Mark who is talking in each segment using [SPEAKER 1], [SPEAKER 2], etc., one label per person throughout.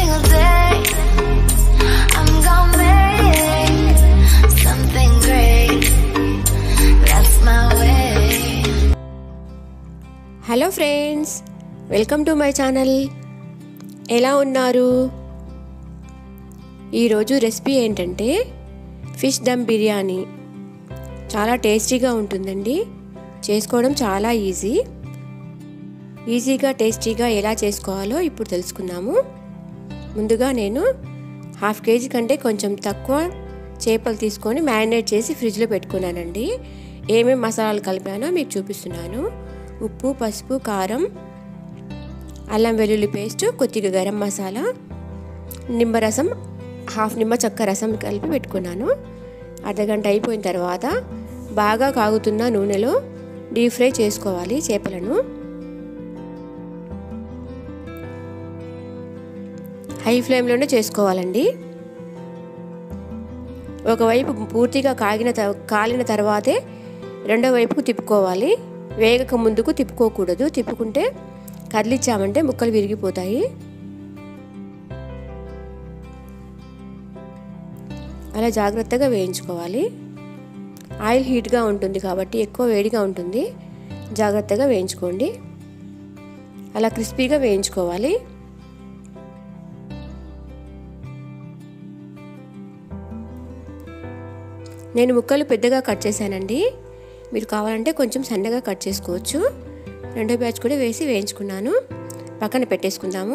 [SPEAKER 1] single day. I'm gonna make something great. That's my way.
[SPEAKER 2] Hello friends welcome to my channel ఎలా ఉన్నారు ఈరోజు recipe ఏంటంటే fish dum biryani చాలా టేస్టీగా ఉంటుందండి చేసుకోవడం చాలా ఈజీ ఈజీగా టేస్టీగా ఎలా చేసుకోవాలో ఇప్పుడు తెలుసుకుందాము ముందుగా నేను హాఫ్ కేజీ కంటే కొంచెం తక్కువ చేపలు తీసుకొని మ్యారినేట్ చేసి ఫ్రిడ్జ్లో పెట్టుకున్నానండి ఏమేమి మసాలాలు కలిపానో మీకు చూపిస్తున్నాను ఉప్పు పసుపు కారం అల్లం వెల్లుల్లి పేస్ట్ కొద్దిగా గరం మసాలా నిమ్మరసం హాఫ్ నిమ్మ చెక్క రసం కలిపి పెట్టుకున్నాను అర్ధగంట అయిపోయిన తర్వాత బాగా కాగుతున్న నూనెలో డీప్ ఫ్రై చేసుకోవాలి చేపలను హై ఫ్లేమ్లోనే చేసుకోవాలండి ఒకవైపు పూర్తిగా కాగిన త- కాలిన తర్వాతే రెండో వైపుకు తిప్పుకోవాలి వేగక ముందుకు తిప్పుకోకూడదు తిప్పుకుంటే కదిలిచ్చామంటే ముక్కలు విరిగిపోతాయి అలా జాగ్రత్తగా వేయించుకోవాలి ఆయిల్ హీట్గా ఉంటుంది కాబట్టి ఎక్కువ వేడిగా ఉంటుంది జాగ్రత్తగా వేయించుకోండి అలా క్రిస్పీగా వేయించుకోవాలి నేను ముక్కలు పెద్దగా కట్ చేశానండి మీరు కావాలంటే కొంచెం సన్నగా కట్ చేసుకోవచ్చు రెండో బ్యాచ్ కూడా వేసి వేయించుకున్నాను పక్కన పెట్టేసుకుందాము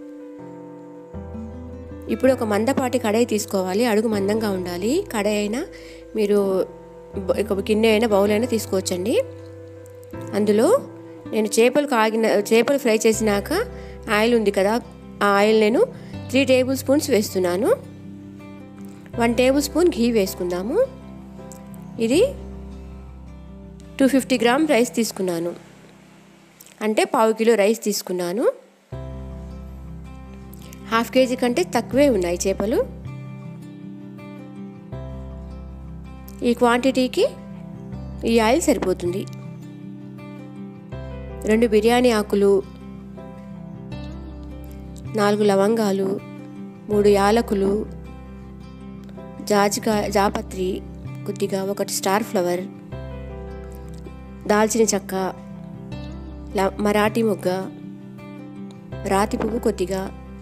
[SPEAKER 2] ఇప్పుడు ఒక మందపాటి కడాయి తీసుకోవాలి అడుగు మందంగా ఉండాలి కడాయి అయినా మీరు బ- ఒక గిన్నె అయినా బౌల్ అయినా తీసుకోవచ్చండి అందులో నేను చేపలు కాగిన చేపలు ఫ్రై చేసినాక ఆయిల్ ఉంది కదా ఆ ఆయిల్ నేను త్రీ టేబుల్ స్పూన్స్ వేస్తున్నాను వన్ టేబుల్ స్పూన్ ఘీ వేసుకుందాము ఇది టూ ఫిఫ్టీ గ్రామ్ రైస్ తీసుకున్నాను అంటే పావు కిలో రైస్ తీసుకున్నాను హాఫ్ కేజీ కంటే తక్కువే ఉన్నాయి చేపలు ఈ క్వాంటిటీకి ఈ ఆయిల్ సరిపోతుంది రెండు బిర్యానీ ఆకులు నాలుగు లవంగాలు మూడు యాలకులు జాజికాయ జాపత్రి కొద్దిగా ఒకటి స్టార్ ఫ్లవర్ దాల్చిన చెక్క ల- మరాఠీ మొగ్గ రాతి పువ్వు కొద్దిగా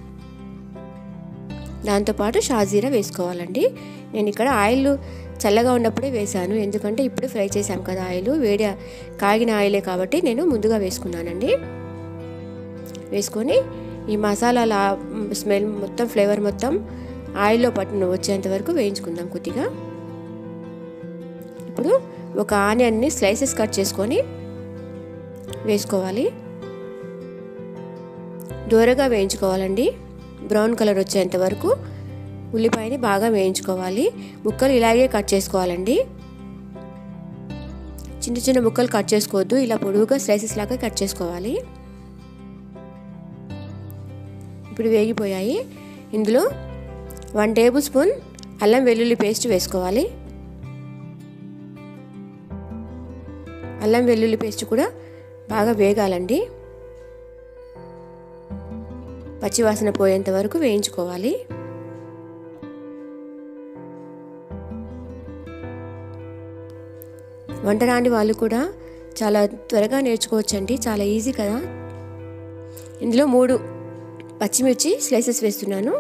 [SPEAKER 2] దాంతోపాటు షాజీరా వేసుకోవాలండి నేను ఇక్కడ ఆయిల్ చల్లగా ఉన్నప్పుడే వేశాను ఎందుకంటే ఇప్పుడు ఫ్రై చేశాం కదా ఆయిల్ వేడి కాగిన ఆయిలే కాబట్టి నేను ముందుగా వేసుకున్నానండి వేసుకొని ఈ మసాలాల స్మెల్ మొత్తం ఫ్లేవర్ మొత్తం ఆయిల్లో పట్టిన వచ్చేంత వరకు వేయించుకుందాం కొద్దిగా ఇప్పుడు ఒక ఆనియన్ని స్లైసెస్ కట్ చేసుకొని వేసుకోవాలి దూరగా వేయించుకోవాలండి బ్రౌన్ కలర్ వచ్చేంత వరకు ఉల్లిపాయని బాగా వేయించుకోవాలి ముక్కలు ఇలాగే కట్ చేసుకోవాలండి చిన్న చిన్న ముక్కలు కట్ చేసుకోవద్దు ఇలా పొడవుగా స్లైసెస్ లాగా కట్ చేసుకోవాలి ఇప్పుడు వేగిపోయాయి ఇందులో వన్ టేబుల్ స్పూన్ అల్లం వెల్లుల్లి పేస్ట్ వేసుకోవాలి అల్లం వెల్లుల్లి పేస్ట్ కూడా బాగా వేగాలండి పచ్చివాసన పోయేంత వరకు వేయించుకోవాలి వంట రాని వాళ్ళు కూడా చాలా త్వరగా నేర్చుకోవచ్చండి చాలా ఈజీ కదా ఇందులో మూడు పచ్చిమిర్చి స్లైసెస్ వేస్తున్నాను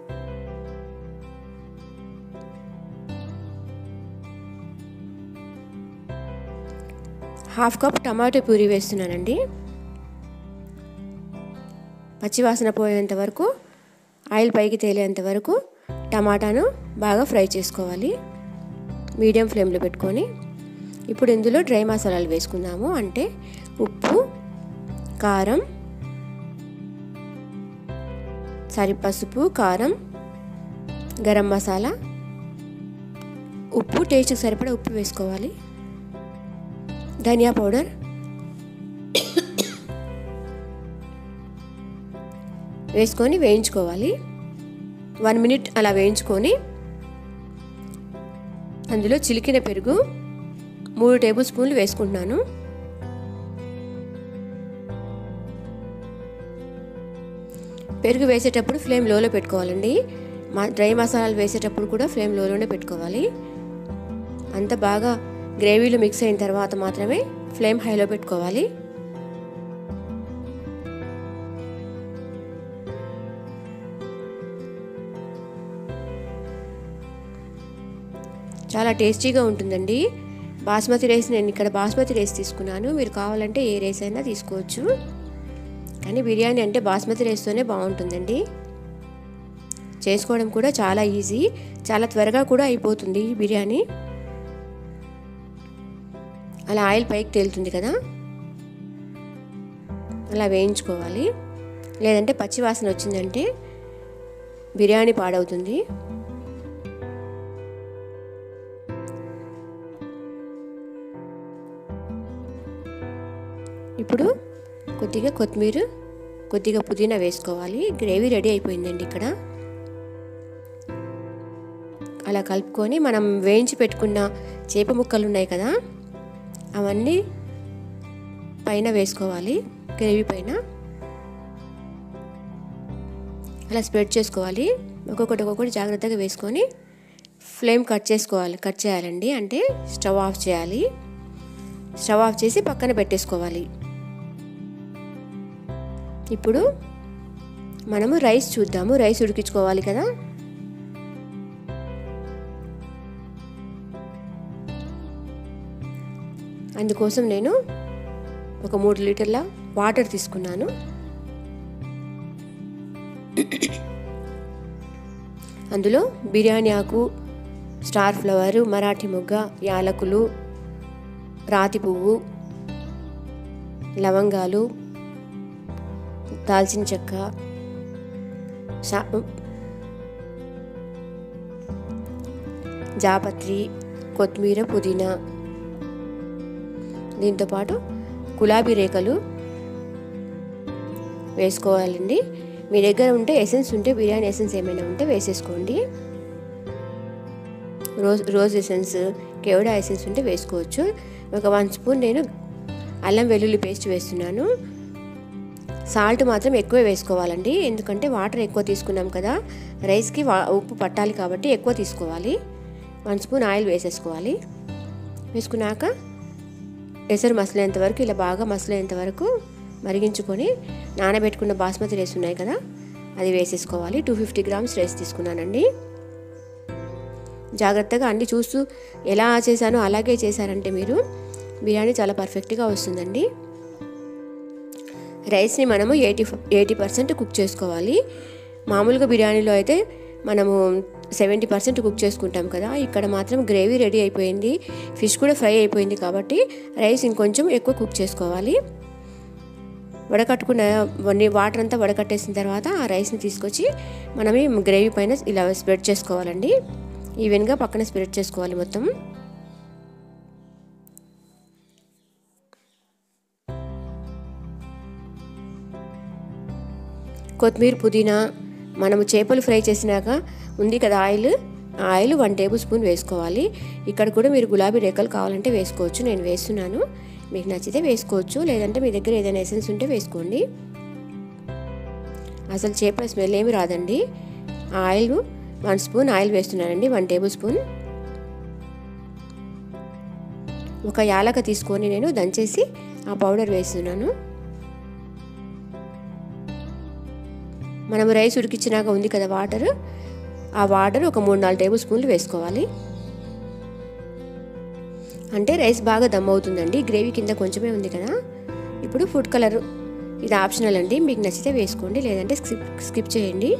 [SPEAKER 2] హాఫ్ కప్ టమాటో ప్యూరీ వేస్తున్నానండి పచ్చివాసన పోయేంత వరకు ఆయిల్ పైకి తేలేంత వరకు టమాటాను బాగా ఫ్రై చేసుకోవాలి మీడియం ఫ్లేమ్లో పెట్టుకొని ఇప్పుడు ఇందులో డ్రై మసాలాలు వేసుకుందాము అంటే ఉప్పు కారం సరి పసుపు కారం గరం మసాలా ఉప్పు టేస్ట్కి సరిపడా ఉప్పు వేసుకోవాలి ధనియా పౌడర్ వేసుకొని వేయించుకోవాలి వన్ మినిట్ అలా వేయించుకొని అందులో చిలికిన పెరుగు మూడు టేబుల్ స్పూన్లు వేసుకుంటున్నాను పెరుగు వేసేటప్పుడు ఫ్లేమ్ లోలో పెట్టుకోవాలండి మా డ్రై మసాలాలు వేసేటప్పుడు కూడా ఫ్లేమ్ లోలోనే పెట్టుకోవాలి అంత బాగా గ్రేవీలో మిక్స్ అయిన తర్వాత మాత్రమే ఫ్లేమ్ హైలో పెట్టుకోవాలి చాలా టేస్టీగా ఉంటుందండి బాస్మతి రైస్ నేను ఇక్కడ బాస్మతి రైస్ తీసుకున్నాను మీరు కావాలంటే ఏ రైస్ అయినా తీసుకోవచ్చు కానీ బిర్యానీ అంటే బాస్మతి రైస్తోనే బాగుంటుందండి చేసుకోవడం కూడా చాలా ఈజీ చాలా త్వరగా కూడా అయిపోతుంది ఈ బిర్యానీ అలా ఆయిల్ పైకి తేలుతుంది కదా అలా వేయించుకోవాలి లేదంటే పచ్చి వాసన వచ్చిందంటే బిర్యానీ పాడవుతుంది ఇప్పుడు కొద్దిగా కొత్తిమీర కొద్దిగా పుదీనా వేసుకోవాలి గ్రేవీ రెడీ అయిపోయిందండి ఇక్కడ అలా కలుపుకొని మనం వేయించి పెట్టుకున్న చేప ముక్కలు ఉన్నాయి కదా అవన్నీ పైన వేసుకోవాలి గ్రేవీ పైన అలా స్ప్రెడ్ చేసుకోవాలి ఒక్కొక్కటి ఒక్కొక్కటి జాగ్రత్తగా వేసుకొని ఫ్లేమ్ కట్ చేసుకోవాలి కట్ చేయాలండి అంటే స్టవ్ ఆఫ్ చేయాలి స్టవ్ ఆఫ్ చేసి పక్కన పెట్టేసుకోవాలి ఇప్పుడు మనము రైస్ చూద్దాము రైస్ ఉడికించుకోవాలి కదా అందుకోసం నేను ఒక మూడు లీటర్ల వాటర్ తీసుకున్నాను అందులో బిర్యానీ ఆకు స్టార్ ఫ్లవర్ మరాఠీ మొగ్గ యాలకులు రాతి పువ్వు లవంగాలు దాల్చిన చెక్క షా జాపత్రి కొత్తిమీర పుదీనా దీంతోపాటు గులాబీ రేఖలు వేసుకోవాలండి మీ దగ్గర ఉంటే ఎసెన్స్ ఉంటే బిర్యానీ ఎసెన్స్ ఏమైనా ఉంటే వేసేసుకోండి రోజ్ రోజ్ ఎసెన్స్ కేవడా ఎసెన్స్ ఉంటే వేసుకోవచ్చు ఒక వన్ స్పూన్ నేను అల్లం వెల్లుల్లి పేస్ట్ వేస్తున్నాను సాల్ట్ మాత్రం ఎక్కువ వేసుకోవాలండి ఎందుకంటే వాటర్ ఎక్కువ తీసుకున్నాం కదా రైస్కి వా ఉప్పు పట్టాలి కాబట్టి ఎక్కువ తీసుకోవాలి వన్ స్పూన్ ఆయిల్ వేసేసుకోవాలి వేసుకున్నాక ఎసరు మసలేంత వరకు ఇలా బాగా మసలేంత వరకు మరిగించుకొని నానబెట్టుకున్న బాస్మతి రైస్ ఉన్నాయి కదా అది వేసేసుకోవాలి టూ ఫిఫ్టీ గ్రామ్స్ రైస్ తీసుకున్నానండి జాగ్రత్తగా అన్ని చూస్తూ ఎలా చేశానో అలాగే చేశారంటే మీరు బిర్యానీ చాలా పర్ఫెక్ట్గా వస్తుందండి రైస్ని మనము ఎయిటీ ఎయిటీ పర్సెంట్ కుక్ చేసుకోవాలి మామూలుగా బిర్యానీలో అయితే మనము సెవెంటీ పర్సెంట్ కుక్ చేసుకుంటాం కదా ఇక్కడ మాత్రం గ్రేవీ రెడీ అయిపోయింది ఫిష్ కూడా ఫ్రై అయిపోయింది కాబట్టి రైస్ ఇంకొంచెం ఎక్కువ కుక్ చేసుకోవాలి వడకట్టుకున్న వాటర్ అంతా వడకట్టేసిన తర్వాత ఆ రైస్ని తీసుకొచ్చి మనం ఈ గ్రేవీ పైన ఇలా స్ప్రెడ్ చేసుకోవాలండి ఈవెన్గా పక్కన స్ప్రెడ్ చేసుకోవాలి మొత్తం కొత్తిమీర పుదీనా మనము చేపలు ఫ్రై చేసినాక ఉంది కదా ఆయిల్ ఆ ఆయిల్ వన్ టేబుల్ స్పూన్ వేసుకోవాలి ఇక్కడ కూడా మీరు గులాబీ రేఖలు కావాలంటే వేసుకోవచ్చు నేను వేస్తున్నాను మీకు నచ్చితే వేసుకోవచ్చు లేదంటే మీ దగ్గర ఏదైనా ఎసెన్స్ ఉంటే వేసుకోండి అసలు చేపల స్మెల్ ఏమి రాదండి ఆ ఆయిల్ వన్ స్పూన్ ఆయిల్ వేస్తున్నానండి వన్ టేబుల్ స్పూన్ ఒక యాలక తీసుకొని నేను దంచేసి ఆ పౌడర్ వేస్తున్నాను మనం రైస్ ఉడికించినాక ఉంది కదా వాటర్ ఆ వాటర్ ఒక మూడు నాలుగు టేబుల్ స్పూన్లు వేసుకోవాలి అంటే రైస్ బాగా దమ్ అవుతుందండి గ్రేవీ కింద కొంచెమే ఉంది కదా ఇప్పుడు ఫుడ్ కలర్ ఇది ఆప్షనల్ అండి మీకు నచ్చితే వేసుకోండి లేదంటే స్కిప్ స్కిప్ చేయండి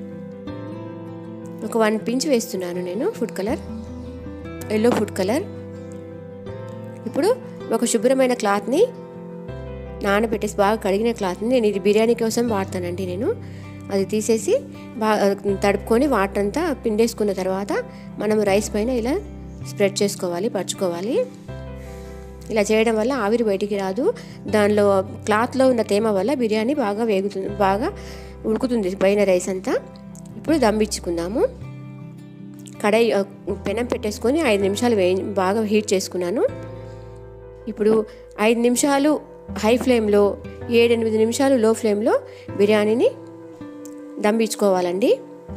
[SPEAKER 2] ఒక వన్ పించ్ వేస్తున్నాను నేను food colour yellow food colour ఇప్పుడు ఒక శుభ్రమైన క్లాత్ని నానబెట్టేసి బాగా కడిగిన క్లాత్ని నేను ఇది బిర్యానీ కోసం వాడతానండి నేను అది తీసేసి బాగా తడుపుకొని వాటర్ అంతా పిండేసుకున్న తర్వాత మనం రైస్ పైన ఇలా స్ప్రెడ్ చేసుకోవాలి పరుచుకోవాలి ఇలా చేయడం వల్ల ఆవిరి బయటికి రాదు దానిలో క్లాత్లో ఉన్న తేమ వల్ల బిర్యానీ బాగా వేగుతుంది బాగా ఉడుకుతుంది పైన రైస్ అంతా ఇప్పుడు దమ్మిచ్చుకుందాము కడాయి పెనం పెట్టేసుకొని ఐదు నిమిషాలు వేయి బాగా హీట్ చేసుకున్నాను ఇప్పుడు ఐదు నిమిషాలు హై ఫ్లేమ్లో ఏడెనిమిది నిమిషాలు లో ఫ్లేమ్లో బిర్యానీని దమ్ ఇచ్చుకోవాలండి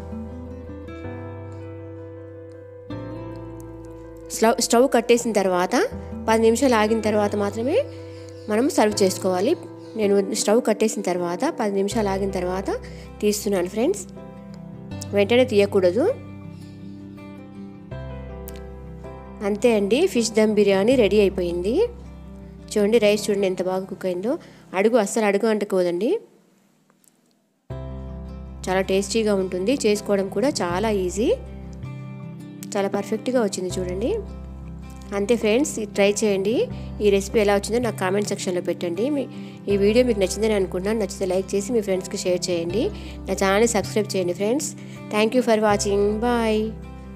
[SPEAKER 2] స్టవ్ స్టవ్ కట్టేసిన తర్వాత పది నిమిషాలు ఆగిన తర్వాత మాత్రమే మనం సర్వ్ చేసుకోవాలి నేను స్టవ్ కట్టేసిన తర్వాత పది నిమిషాలు ఆగిన తర్వాత తీస్తున్నాను ఫ్రెండ్స్ వెంటనే తీయకూడదు అంతే అండి ఫిష్ దమ్ బిర్యానీ రెడీ అయిపోయింది చూడండి రైస్ చూడండి ఎంత బాగా కుక్ అయిందో అడుగు అస్సలు అడుగు అంటుకోదండి చాలా టేస్టీగా ఉంటుంది చేసుకోవడం కూడా చాలా ఈజీ చాలా పర్ఫెక్ట్గా వచ్చింది చూడండి అంతే ఫ్రెండ్స్ ట్రై చేయండి ఈ రెసిపీ ఎలా వచ్చిందో నాకు కామెంట్ సెక్షన్లో పెట్టండి మీ ఈ వీడియో మీకు నచ్చిందని అనుకుంటున్నాను నచ్చితే లైక్ చేసి మీ ఫ్రెండ్స్కి షేర్ చేయండి నా ఛానల్ని సబ్స్క్రైబ్ చేయండి friends thank you for watching bye